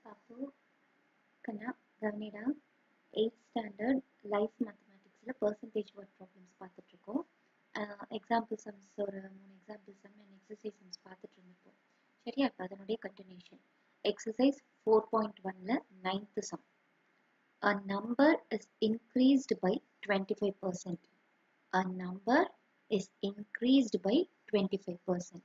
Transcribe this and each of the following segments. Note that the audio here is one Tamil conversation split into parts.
பாப்பு கண்ணா கவனிடா எயிட் ஸ்டாண்டர்ட் லைஃப் மேத்தமேட்டிக்ஸில் பர்சன்டேஜ் ஒர்க் ப்ராப்ளம்ஸ் பார்த்துட்ருக்கோம் எக்ஸாம்பிள் சம்ஸ் ஒரு மூணு example sum and exercise sums பார்த்துட்டு இருந்திருப்போம் சரியா இப்போ அதனுடைய கண்டினியூஷன் எக்ஸசைஸ் ஃபோர் பாயிண்ட் ஒன்ல ninth sum A number is increased by 25%. A number is increased by 25%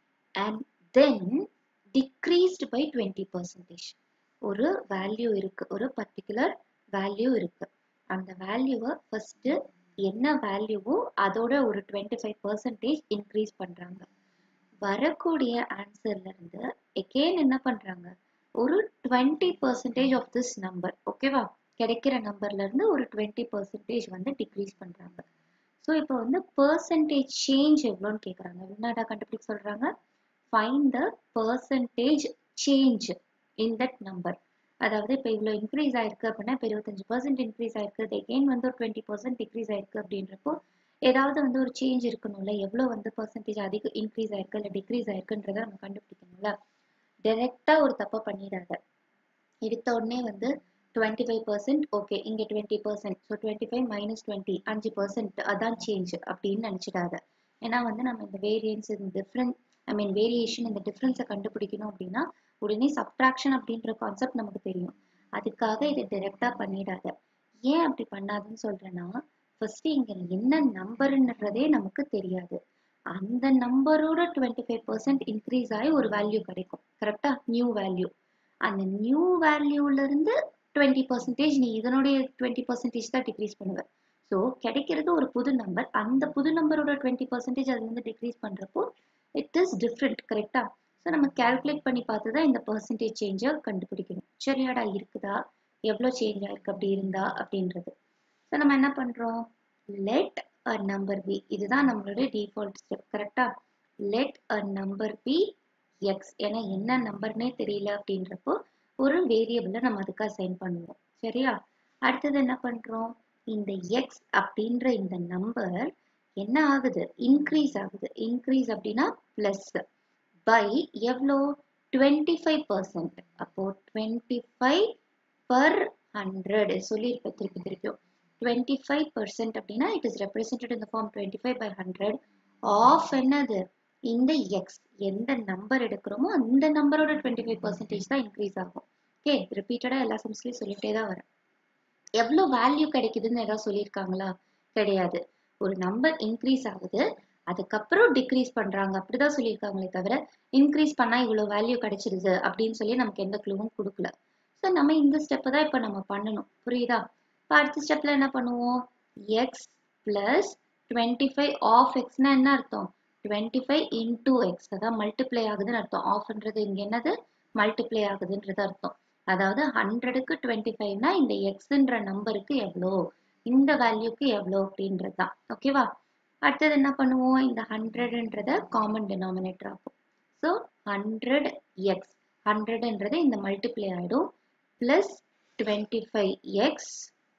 and then decreased by 20%. ஒரு வேல்யூ இருக்கு ஒரு பர்டிகுலர் வேல்யூ இருக்கு அந்த வேல்யூவை ஃபர்ஸ்ட் என்ன வேல்யூவோ அதோட ஒரு டுவெண்ட்டி ஃபைவ் பர்சன்டேஜ் இன்க்ரீஸ் பண்றாங்க வரக்கூடிய ஆன்சர்ல இருந்து எகெயின் என்ன பண்றாங்க ஒரு twenty percentage of this number ஓகேவா கிடைக்கிற நம்பர்ல இருந்து ஒரு டுவெண்ட்டி பர்சன்டேஜ் வந்து டிக்ரீஸ் பண்றாங்க ஸோ இப்போ வந்து பர்சன்டேஜ் சேஞ்ச் எவ்வளோன்னு கேட்குறாங்க என்னடா கண்டுபிடிக்க சொல்றாங்க find the percentage change in that number அதாவது இப்போ இவ்வளோ இன்க்ரீஸ் ஆயிருக்கு அப்படின்னா இப்போ இருபத்தஞ்சு பர்சன்ட் இன்க்ரீஸ் ஆயிருக்கு எகெயின் வந்து ஒரு டுவெண்ட்டி பர்சன்ட் டிக்ரீஸ் ஆயிருக்கு அப்படின்றப்போ ஏதாவது வந்து ஒரு சேஞ்ச் இருக்கணும்ல எவ்வளோ வந்து பர்சன்டேஜ் அதிகம் இன்க்ரீஸ் ஆயிருக்கு இல்லை டிக்ரீஸ் ஆயிருக்குன்றதை நம்ம கண்டுபிடிக்கணும்ல டைரெக்டா ஒரு தப்பை பண்ணிடாத எடுத்த உடனே வந்து டுவெண்ட்டி ஃபைவ் பர்சன்ட் ஓகே இங்கே twenty percent so twenty five minus twenty அஞ்சு பர்சன்ட் அதான் சேஞ்ச் அப்படின்னு நினச்சிடாத ஏன்னா வந்து நம்ம இந்த வேரியன்ஸ் இந்த டிஃப்ரெண்ட் ஐ மீன் வேரியேஷன் இந்த டிஃப்ரென்ஸை கண்டுபிடிக்கணும் அப்படின்னா உடனே சப்ட்ராக்ஷன் அப்படின்ற கான்செப்ட் நமக்கு தெரியும் அதுக்காக இதை டைரெக்டாக பண்ணிடாத ஏன் அப்படி பண்ணாதுன்னு சொல்றேன்னா ஃபர்ஸ்ட் இங்க என்ன நம்பர்ன்றதே நமக்கு தெரியாது அந்த நம்பரோட டுவெண்ட்டி ஃபைவ் பர்சன்ட் இன்க்ரீஸ் ஆகி ஒரு வேல்யூ கிடைக்கும் கரெக்டா நியூ வேல்யூ அந்த நியூ வேல்யூல இருந்து டுவெண்ட்டி பர்சன்டேஜ் நீ இதனுடைய டுவெண்ட்டி பர்சன்டேஜ் தான் டிக்ரீஸ் பண்ணுவ ஸோ கிடைக்கிறது ஒரு புது நம்பர் அந்த புது நம்பரோட டுவெண்ட்டி பர்சன்டேஜ் அதுல இருந்து டிக்ரீஸ் பண்றப்போ இட் இஸ் டிஃப்ரெண்ட் கரெக்டா ஸோ நம்ம கால்குலேட் பண்ணி பார்த்து தான் இந்த பர்சன்டேஜ் சேஞ்சை கண்டுபிடிக்கணும் சரியாடா இருக்குதா எவ்வளோ சேஞ்ச் ஆயிருக்கு அப்படி இருந்தா அப்படின்றது ஸோ நம்ம என்ன பண்றோம் லெட் அ நம்பர் பி இதுதான் நம்மளுடைய டிஃபால்ட் ஸ்டெப் கரெக்டா let a number B X ஏன்னா என்ன நம்பர்னே தெரியல அப்படின்றப்போ ஒரு வேரியபிளை நம்ம அதுக்கு அசைன் பண்ணுவோம் சரியா அடுத்தது என்ன பண்றோம் இந்த எக்ஸ் அப்படின்ற இந்த நம்பர் என்ன ஆகுது இன்க்ரீஸ் ஆகுது இன்க்ரீஸ் அப்படின்னா பிளஸ் பை எவ்வளோ டுவெண்ட்டி ஃபைவ் பர்சன்ட் அப்போ டுவெண்ட்டி ஃபைவ் பர் ஹண்ட்ரட் சொல்லியிருப்பேன் திருப்பி திருப்பியும் டுவெண்ட்டி ஃபைவ் பர்சன்ட் அப்படின்னா இட் இஸ் ரெப்ரசன்டட் இந்த form twenty five by hundred of என்னது இந்த எக்ஸ் எந்த நம்பர் எடுக்கிறோமோ அந்த நம்பரோட டுவெண்ட்டி ஃபைவ் பர்சன்டேஜ் தான் இன்க்ரீஸ் ஆகும் ஓகே ரிப்பீட்டடாக எல்லா சம்ஸ்லையும் சொல்லிட்டே தான் வரேன் எவ்வளோ வேல்யூ கிடைக்குதுன்னு ஏதாவது சொல்லியிருக்காங்களா கிடையாது ஒரு நம்பர் இன்க்ரீஸ் ஆகுது அதுக்கப்புறம் டிக்ரீஸ் பண்றாங்க அப்படிதான் சொல்லியிருக்காங்களே தவிர இன்க்ரீஸ் பண்ணா இவ்வளவு வேல்யூ கிடைச்சிருது அப்படின்னு சொல்லி நமக்கு எந்த க்ளூவும் கொடுக்கல ஸோ நம்ம இந்த ஸ்டெப்பை தான் இப்போ நம்ம பண்ணணும் புரியுதா இப்போ அடுத்த ஸ்டெப்ல என்ன பண்ணுவோம் X plus twenty five of எக்ஸ்னா என்ன அர்த்தம் டுவெண்ட்டி ஃபைவ் இன்டூ எக்ஸ் அதான் மல்டிப்ளை ஆகுதுன்னு அர்த்தம் ஆஃப்ன்றது இங்க என்னது மல்டிப்ளை ஆகுதுன்றது அர்த்தம் அதாவது ஹண்ட்ரடுக்கு டுவெண்ட்டி ஃபைவ்னா இந்த எக்ஸ்ன்ற நம்பருக்கு எவ்வளோ இந்த வேல்யூக்கு எவ்வளோ அப்படின்றது தான் ஓகேவா அடுத்தது என்ன பண்ணுவோம் இந்த ஹண்ட்ரட்ன்றத காமன் டினாமினேட்டர் ஆகும் ஸோ ஹண்ட்ரட் எக்ஸ் ஹண்ட்ரட்ன்றது இந்த மல்டிப்ளை ஆகிடும் plus twenty five X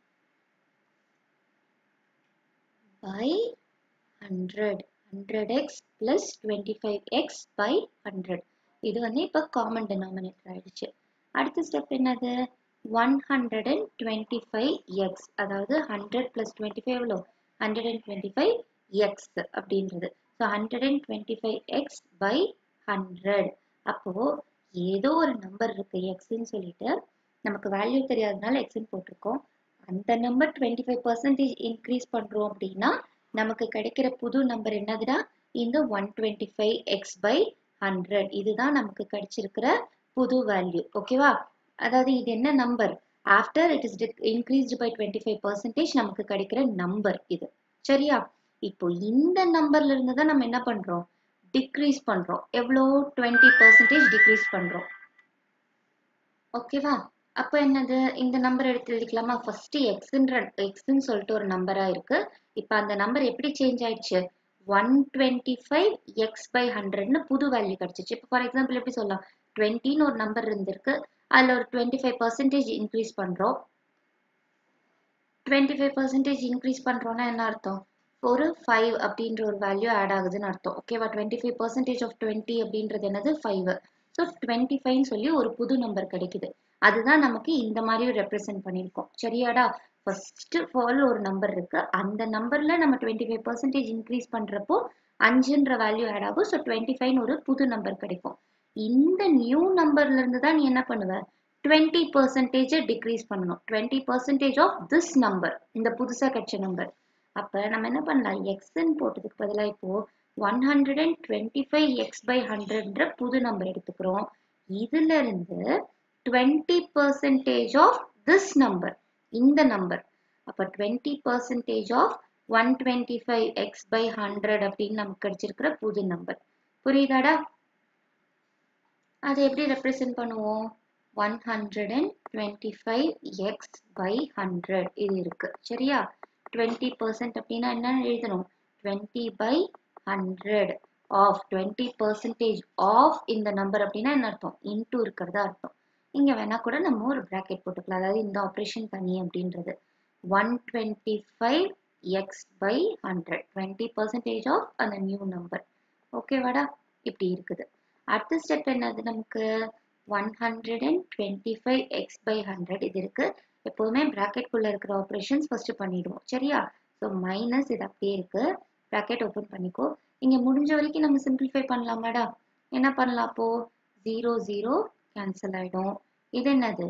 by hundred hundred X plus twenty five X by hundred இது வந்து இப்போ காமன் டினாமினேட்டர் ஆயிடுச்சு அடுத்த ஸ்டெப் என்னது one hundred and twenty five X அதாவது ஹண்ட்ரட் பிளஸ் டுவெண்ட்டி ஃபைவ் எவ்வளோ hundred and twenty five X அப்படின்றது so hundred and twenty five X by hundred அப்போ ஏதோ ஒரு நம்பர் இருக்கு எக்ஸ்ன்னு சொல்லிட்டு நமக்கு வேல்யூ தெரியாதனால எக்ஸ்ன்னு போட்டிருக்கோம் அந்த number twenty five percentage increase பண்றோம் அப்படின்னா நமக்கு கிடைக்கிற புது நம்பர் என்னதுடா இந்த one twenty five X by hundred இதுதான் நமக்கு கிடைச்சிருக்கிற புது வேல்யூ ஓகேவா அதாவது இது என்ன number after it is increased by twenty five percentage நமக்கு கிடைக்கிற நம்பர் இது சரியா இப்போ இந்த நம்பர்ல இருந்து தான் நம்ம என்ன பண்றோம் டிக்ரீஸ் பண்றோம் எவ்வளோ டுவெண்ட்டி பர்சன்டேஜ் டிக்ரீஸ் பண்றோம் ஓகேவா அப்போ என்னது இந்த நம்பர் எடுத்து எழுதிக்கலாமா ஃபர்ஸ்ட் எக்ஸ்ன்ற எக்ஸ்ன்னு சொல்லிட்டு ஒரு நம்பரா இருக்கு இப்போ அந்த நம்பர் எப்படி சேஞ்ச் ஆயிடுச்சு one twenty five X by ஹண்ட்ரட்னு புது வேல்யூ கிடைச்சிச்சு இப்போ ஃபார் எக்ஸாம்பிள் எப்படி சொல்லலாம் டுவெண்ட்டின்னு ஒரு நம்பர் இருந்திருக்கு அதில் ஒரு டுவெண்ட்டி ஃபைவ் பர்சன்டேஜ் இன்க்ரீஸ் பண்ணுறோம் டுவெண்ட்டி ஃபைவ் பர்சன்டேஜ் இன்க்ரீஸ் பண்ணுறோன்னா என்ன அர்த்தம் ஒரு ஃபைவ் அப்படின்ற ஒரு வேல்யூ ஆட் ஆகுதுன்னு அர்த்தம் ஓகேவா twenty five percentage of twenty அப்படின்றது என்னது ஃபைவ் ஸோ டுவெண்ட்டி ஃபைவ்னு சொல்லி ஒரு புது நம்பர் கிடைக்குது அதுதான் நமக்கு இந்த மாதிரி ரெப்ரசென்ட் பண்ணியிருக்கோம் சரியாடா ஃபர்ஸ்ட் ஆஃப் ஆல் ஒரு நம்பர் இருக்கு அந்த நம்பர்ல நம்ம டுவெண்ட்டி ஃபைவ் பர்சன்டேஜ் இன்க்ரீஸ் பண்றப்போ அஞ்சுன்ற வேல்யூ ஆட் ஆகும் ஸோ டுவெண்ட்டி ஃபைவ்னு ஒரு புது நம்பர் கிடைக்கும் இந்த நியூ நம்பர்ல இருந்து தான் நீ என்ன பண்ணுவ டுவெண்ட்டி பர்சன்டேஜ் டிக்ரீஸ் பண்ணணும் twenty percentage of this number இந்த புதுசா கிடைச்ச நம்பர் அப்ப நம்ம என்ன பண்ணலாம் எக்ஸ்ன்னு போட்டதுக்கு பதிலாக இப்போ one hundred and twenty five X by ஹண்ட்ரட்ன்ற புது நம்பர் எடுத்துக்கிறோம் இதுல இருந்து twenty percentage of this number இந்த நம்பர் அப்ப twenty percentage of one twenty five X by hundred அப்படின்னு நமக்கு கிடைச்சிருக்கிற புது நம்பர் புரியுதாடா அதை எப்படி ரெப்ரசென்ட் பண்ணுவோம் one hundred and twenty five X by hundred இது இருக்கு சரியா டுவெண்ட்டி பர்சன்ட் அப்படின்னா என்ன எழுதணும் twenty by hundred of twenty percentage of இந்த நம்பர் அப்படின்னா என்ன அர்த்தம் இன்டூ இருக்கிறதா அர்த்தம் இங்க வேணா கூட நம்ம ஒரு ப்ராக்கெட் போட்டுக்கலாம் அதாவது இந்த ஆப்ரேஷன் தனி அப்படின்றது one twenty five X by hundred twenty percentage of அந்த நியூ நம்பர் ஓகேவாடா இப்படி இருக்குது அடுத்த ஸ்டெப் என்னது நமக்கு one hundred and twenty five X by hundred இது இருக்கு எப்போதுமே ப்ராக்கெட் குள்ள இருக்கிற ஆப்ரேஷன்ஸ் ஃபர்ஸ்ட் பண்ணிடுவோம் சரியா ஸோ மைனஸ் இது அப்படியே இருக்கு ப்ராக்கெட் ஓப்பன் பண்ணிக்கோ இங்க முடிஞ்ச வரைக்கும் நம்ம சிம்பிளிஃபை பண்ணலாமாடா என்ன பண்ணலாம் அப்போ ஜீரோ ஜீரோ கேன்சல் ஆயிடும் இது என்னது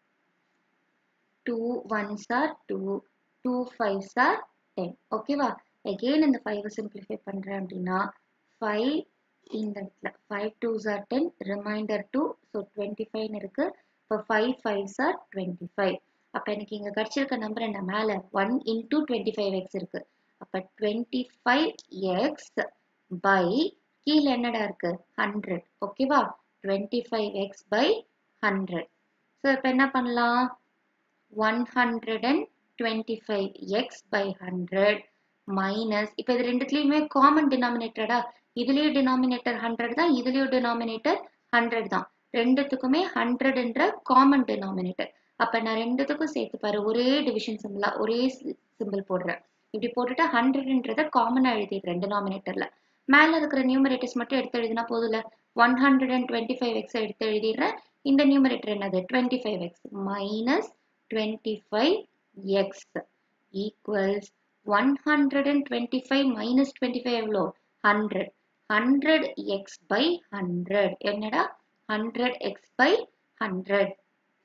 two ones are two two fives are ten ஓகேவா எகெயின் இந்த ஃபைவ் சிம்பிளிஃபை பண்றேன் அப்படின்னா ஃபைவ் இந்த இடத்துல five twos are ten remainder two so twenty ஃபைவ்னு இருக்கு இப்போ five fives are twenty five அப்போ எனக்கு இங்கே கிடைச்சிருக்க நம்பர் என்ன மேலே one into twenty five X இருக்கு அப்போ டுவெண்ட்டி ஃபைவ் எக்ஸ் பை கீழே என்னடா இருக்கு ஹண்ட்ரட் ஓகேவா twenty five X by hundred so இப்போ என்ன பண்ணலாம் one hundred and twenty five X by hundred minus இப்போ இது ரெண்டுத்துலேயுமே காமன் டினாமினேட்டடா இதுலேயும் டினாமினேட்டர் ஹண்ட்ரட் தான் இதுலேயும் டினாமினேட்டர் ஹண்ட்ரட் தான் ரெண்டுத்துக்குமே ஹண்ட்ரட்ன்ற காமன் டினாமினேட்டர் அப்போ நான் ரெண்டுத்துக்கும் சேர்த்து பாரு ஒரே டிவிஷன் சிம்பிளா ஒரே சிம்பிள் போடுறேன் இப்படி போட்டுட்டு ஹண்ட்ரட்ன்றத காமனாக எழுதிடுறேன் டினாமினேட்டர்ல மேலே இருக்கிற நியூமரேட்டர்ஸ் மட்டும் எடுத்து எழுதினா போதும்ல one hundred and twenty five x எடுத்து எழுதிடுறேன் இந்த நியூமரேட்டர் என்னது twenty five x minus twenty five x equals one hundred and twenty five minus twenty five எவ்வளோ hundred hundred x by hundred என்னடா ஹண்ட்ரட் எக்ஸ் பை ஹண்ட்ரட்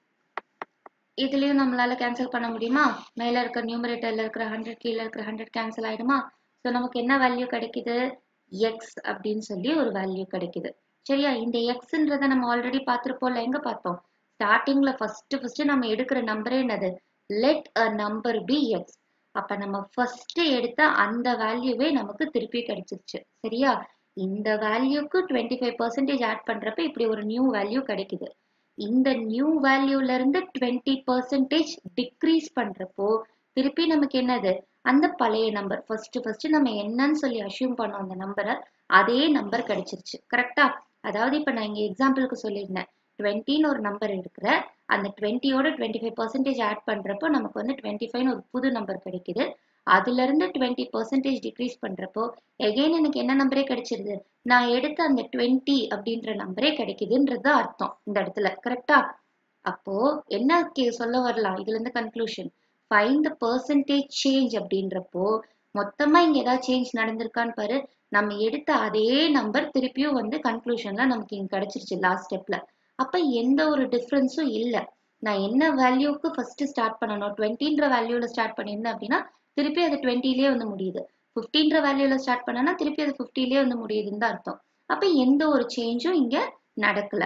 இதுலயும் நம்மளால கேன்சல் பண்ண முடியுமா மேல இருக்க நியூமரேட்டர்ல இருக்கிற ஹண்ட்ரட் கீழே இருக்கிற ஹண்ட்ரட் கேன்சல் ஆயிடுமா ஸோ நமக்கு என்ன வேல்யூ கிடைக்குது எக்ஸ் அப்படின்னு சொல்லி ஒரு வேல்யூ கிடைக்குது சரியா இந்த எக்ஸ்ன்றத நம்ம ஆல்ரெடி பார்த்துருப்போம்ல எங்க பார்த்தோம் ஸ்டார்டிங்ல ஃபர்ஸ்ட் ஃபர்ஸ்ட் நம்ம எடுக்கிற நம்பரே என்னது let a number B x அப்ப நம்ம ஃபர்ஸ்ட் எடுத்த அந்த வேல்யூவே நமக்கு திருப்பி கிடைச்சிருச்சு சரியா இந்த வேல்யூக்கு டுவெண்ட்டி ஃபைவ் பர்சன்டேஜ் ஆட் பண்றப்ப இப்படி ஒரு நியூ வேல்யூ கிடைக்குது இந்த நியூ வேல்யூல இருந்து டுவெண்ட்டி பர்சன்டேஜ் டிக்ரீஸ் பண்றப்போ திருப்பி நமக்கு என்னது அந்த பழைய நம்பர் ஃபர்ஸ்ட் ஃபர்ஸ்ட் நம்ம என்னன்னு சொல்லி அசியூம் பண்ணோம் அந்த நம்பரை அதே நம்பர் கிடைச்சிருச்சு கரெக்டா அதாவது இப்ப நான் இங்க எக்ஸாம்பிளுக்கு சொல்லியிருந்தேன் டுவெண்ட்டின்னு ஒரு நம்பர் இருக்கிற அந்த டுவெண்ட்டியோட டுவெண்ட்டி ஃபைவ் பர்சன்டேஜ் ஆட் பண்றப்போ நமக்கு வந்து டுவெண்ட்டி ஃபைவ்னு ஒரு புது நம்பர் கிடைக்குது அதுல இருந்து டுவெண்ட்டி பர்சன்டேஜ் டிக்ரீஸ் பண்றப்போ எகைன் எனக்கு என்ன நம்பரே கிடைச்சிருது நான் எடுத்த அந்த டுவெண்ட்டி அப்படின்ற நம்பரே கிடைக்குதுன்றது அர்த்தம் இந்த இடத்துல கரெக்டா அப்போ என்ன கே சொல்ல வரலாம் இதுல இருந்து conclusion find the percentage change அப்படின்றப்போ மொத்தமா இங்க ஏதாவது சேஞ்ச் நடந்திருக்கான்னு பாரு நம்ம எடுத்த அதே நம்பர் திருப்பியும் வந்து கன்க்ளூஷன்ல நமக்கு இங்க கிடைச்சிருச்சு லாஸ்ட் ஸ்டெப்ல அப்ப எந்த ஒரு டிஃப்ரென்ஸும் இல்லை நான் என்ன வேல்யூக்கு ஃபர்ஸ்ட் ஸ்டார்ட் பண்ணணும் டுவெண்ட்டின்ற வேல்யூல ஸ்டார்ட் பண்ணியிருந்தேன் அப்படின்னா திருப்பி அது டுவெண்ட்டிலேயே வந்து முடியுது ஃபிஃப்டீன்ற வேல்யூல ஸ்டார்ட் பண்ணனா திருப்பி அது ஃபிஃப்டிலேயே வந்து முடியுதுன்னு தான் அர்த்தம் அப்ப எந்த ஒரு சேஞ்சும் இங்க நடக்கல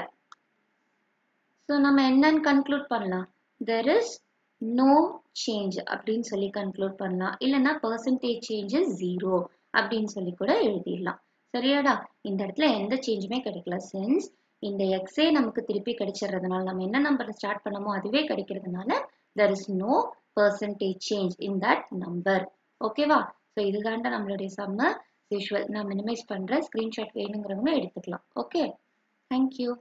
ஸோ நம்ம என்னன்னு கன்க்ளூட் பண்ணலாம் தெர் இஸ் நோ சேஞ்ச் அப்படின்னு சொல்லி கன்க்ளூட் பண்ணலாம் இல்லைன்னா பர்சன்டேஜ் சேஞ்சஸ் ஜீரோ அப்படின்னு சொல்லி கூட எழுதிடலாம் சரியாடா இந்த இடத்துல எந்த சேஞ்சுமே கிடைக்கல சென்ஸ் இந்த எக்ஸே நமக்கு திருப்பி கிடைச்சிடுறதுனால நம்ம என்ன நம்பர் ஸ்டார்ட் பண்ணமோ அதுவே கிடைக்கிறதுனால there is no percentage change in that number ஓகேவா ஸோ இதுதான்டா நம்மளுடைய சம்ம யூஷுவல் நான் மினிமைஸ் பண்ணுறேன் ஸ்க்ரீன்ஷாட் வேணுங்கிறவங்க எடுத்துக்கலாம் ஓகே தேங்க்யூ